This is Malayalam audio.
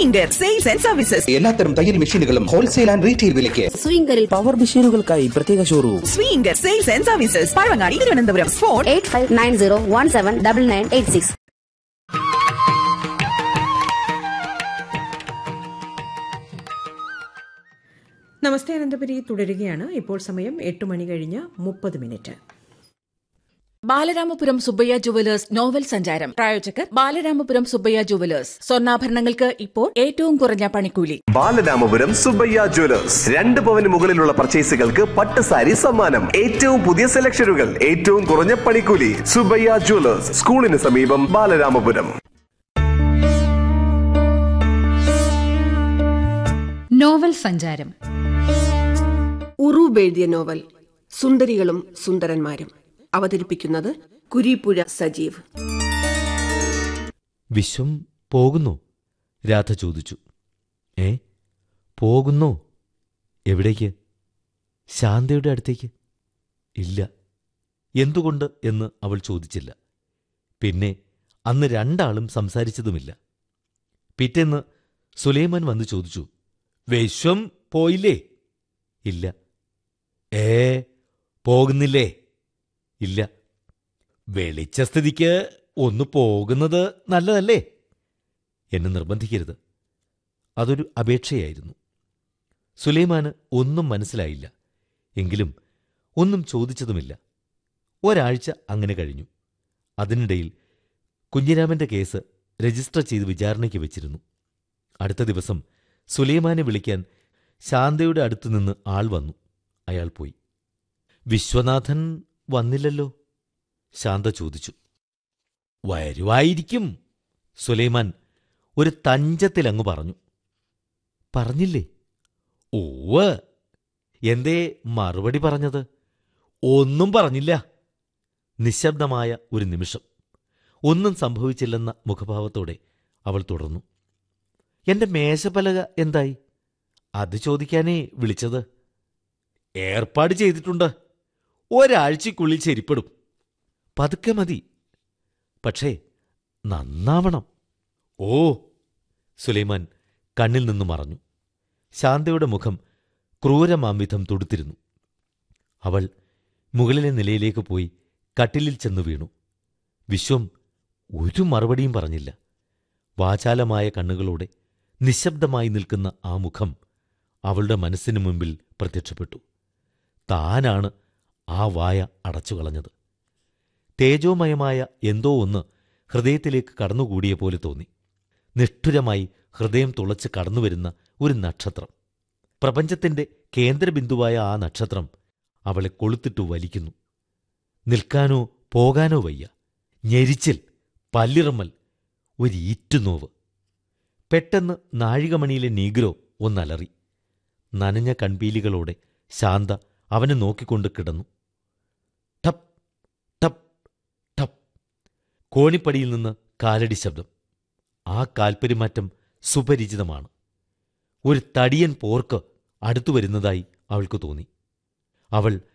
സ്വീങ്കർ സെയിൽസ് ആൻഡ് സർവീസസ് എല്ലാത്തരം തയ്യൽ മെഷീനുകളും ഹോൾസെയിൽ ആൻഡ് റീറ്റെയിൽ വിലയ്ക്ക് സ്വിംഗറിൽ പവർ മെഷീനുകൾക്കായി പ്രത്യേക showroom Swinger sales and services Pazhavangadi Thiruvananthapuram phone eight five nine zero one seven double nine eight six നമസ്തേ അനന്തപുരി തുടരുകയാണ് ഇപ്പോൾ സമയം എട്ട് മണി കഴിഞ്ഞ് മുപ്പത് minute Balaramapuram Subbaiah jewellers novel സഞ്ചാരം പ്രായോജകർ ബാലരാമപുരം സുബ്ബയ്യ ജുവലേഴ്സ് സ്വർണ്ണാഭരണങ്ങൾക്ക് ഇപ്പോൾ ഏറ്റവും കുറഞ്ഞ പണിക്കൂലി ബാലരാമപുരം സുബയ്യ ജ്വല്ലേഴ്സ് രണ്ട് പവന് മുകളിലുള്ള പർച്ചേസുകൾക്ക് പട്ട് സാരി സമ്മാനം ഏറ്റവും പുതിയ സെലക്ഷനുകൾ ഏറ്റവും കുറഞ്ഞ പണിക്കൂലി സുബയ്യ ജ്വല്ലേഴ്സ് സ്കൂളിന് സമീപം ബാലരാമപുരം നോവൽ സഞ്ചാരം ഉറൂബ് എഴുതിയ നോവൽ സുന്ദരികളും സുന്ദരന്മാരും അവതരിപ്പിക്കുന്നത് കുരീപ്പുഴ സജീവ് വിശ്വം പോകുന്നു രാധ ചോദിച്ചു ഏ പോകുന്നോ എവിടേക്ക് ശാന്തയുടെ അടുത്തേക്ക് ഇല്ല എന്തുകൊണ്ട് എന്ന് അവൾ ചോദിച്ചില്ല പിന്നെ അന്ന് രണ്ടാളും സംസാരിച്ചതുമില്ല പിറ്റേന്ന് സുലൈമാൻ വന്ന് ചോദിച്ചു വിശ്വം പോയില്ലേ ഇല്ല ഏ പോകുന്നില്ലേ ഇല്ല വെളിച്ച സ്ഥിതിക്ക് ഒന്ന് പോകുന്നത് നല്ലതല്ലേ എന്നെ നിർബന്ധിക്കരുത് അതൊരു അപേക്ഷയായിരുന്നു സുലൈമാന് ഒന്നും മനസ്സിലായില്ല എങ്കിലും ഒന്നും ചോദിച്ചതുമില്ല ഒരാഴ്ച അങ്ങനെ കഴിഞ്ഞു അതിനിടയിൽ കുഞ്ഞിരാമന്റെ കേസ് രജിസ്റ്റർ ചെയ്ത് വിചാരണയ്ക്ക് വെച്ചിരുന്നു അടുത്ത ദിവസം സുലൈമാനെ വിളിക്കാൻ ശാന്തയുടെ അടുത്തുനിന്ന് ആൾ വന്നു അയാൾ പോയി വിശ്വനാഥൻ വന്നില്ലല്ലോ ശാന്ത ചോദിച്ചു വരുവായിരിക്കും സുലൈമാൻ ഒരു തഞ്ചത്തിലങ്ങു പറഞ്ഞു പറഞ്ഞില്ലേ ഓവ് എന്തേ മറുപടി പറഞ്ഞത് ഒന്നും പറഞ്ഞില്ല നിശബ്ദമായ ഒരു നിമിഷം ഒന്നും സംഭവിച്ചില്ലെന്ന മുഖഭാവത്തോടെ അവൾ തുടർന്നു എന്റെ മേശപ്പലക എന്തായി അത് ചോദിക്കാനേ വിളിച്ചത് ഏർപ്പാട് ചെയ്തിട്ടുണ്ട് ഒരാഴ്ചക്കുള്ളിൽ ശരിപ്പെടും പതുക്കെ മതി പക്ഷേ നന്നാവണം ഓ സുലൈമാൻ കണ്ണിൽ നിന്നു മറഞ്ഞു ശാന്തയുടെ മുഖം ക്രൂരമാംവിധം തുടുത്തിരുന്നു അവൾ മുകളിലെ നിലയിലേക്ക് പോയി കട്ടിലിൽ ചെന്നു വീണു വിശ്വം ഒരു മറുപടിയും പറഞ്ഞില്ല വാചാലമായ കണ്ണുകളോടെ നിശബ്ദമായി നിൽക്കുന്ന ആ മുഖം അവളുടെ മനസ്സിനു മുമ്പിൽ പ്രത്യക്ഷപ്പെട്ടു താനാണ് ആ വായ അടച്ചുകളഞ്ഞത് തേജോമയമായ എന്തോ ഒന്ന് ഹൃദയത്തിലേക്ക് കടന്നുകൂടിയ പോലെ തോന്നി നിഷ്ഠുരമായി ഹൃദയം തുളച്ച് കടന്നുവരുന്ന ഒരു നക്ഷത്രം പ്രപഞ്ചത്തിന്റെ കേന്ദ്രബിന്ദുവായ ആ നക്ഷത്രം അവളെ കൊളുത്തിട്ടു വലിക്കുന്നു നിൽക്കാനോ പോകാനോ വയ്യ ഞെരിച്ചിൽ പല്ലിറമ്മൽ ഒരു ഈറ്റുനോവ് പെട്ടെന്ന് നാഴികമണിയിലെ നീഗ്രോ ഒന്നലറി നനഞ്ഞ കൺപീലികളോടെ ശാന്ത അവനെ നോക്കിക്കൊണ്ട് കിടന്നു ടപ്പ് ടപ്പ് ടപ്പ് കോണിപ്പടിയിൽ നിന്ന് കാലടി ശബ്ദം ആ കാൽപ്പെരുമാറ്റം സുപരിചിതമാണ് ഒരു തടിയൻ പോർക്ക് അടുത്തു വരുന്നതായി അവൾക്ക് തോന്നി അവൾ